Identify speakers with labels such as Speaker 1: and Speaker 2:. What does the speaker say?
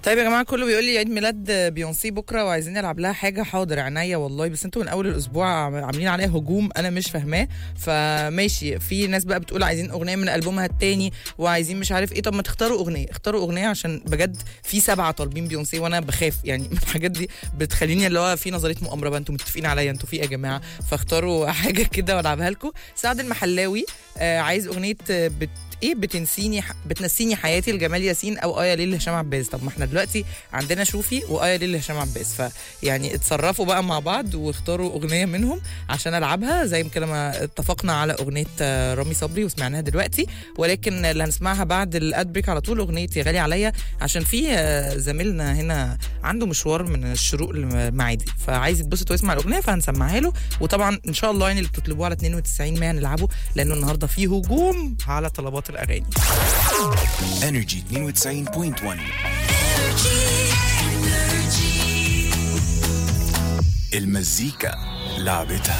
Speaker 1: طيب يا جماعه كله بيقول لي عيد ميلاد بيونسي بكره وعايزين نلعب لها حاجه حاضر عينيا والله بس انتوا من اول الاسبوع عم- عاملين عليها هجوم انا مش فاهماه فماشي في ناس بقى بتقول عايزين اغنيه من البومها التاني وعايزين مش عارف ايه طب ما تختاروا اغنيه اختاروا اغنيه عشان بجد في سبعه طالبين بيونسي وانا بخاف يعني من الحاجات دي بتخليني اللي هو في نظريه مؤامره بقى انتوا متفقين عليا انتوا في ايه يا جماعه فاختاروا حاجه كده والعبها لكم سعد المحلاوي آه عايز اغنيه آه، بت ايه بتنسيني ح... بتنسيني حياتي لجمال ياسين او ايه ليل لهشام عباس طب ما احنا دلوقتي عندنا شوفي وايه ليل لهشام عباس فيعني اتصرفوا بقى مع بعض واختاروا اغنيه منهم عشان العبها زي ما كده ما اتفقنا على اغنيه آه، رامي صبري وسمعناها دلوقتي ولكن اللي هنسمعها بعد الادبريك على طول اغنيه يا غالي عليا عشان في آه، زميلنا هنا عنده مشوار من الشروق للمعادي فعايز يتبسط ويسمع الاغنيه فهنسمعها له وطبعا ان شاء الله يعني اللي بتطلبوه على 92 100 هنلعبه لانه النهارده في هجوم على طلبات الاغاني
Speaker 2: انرجي 92.1 المزيكا لعبتها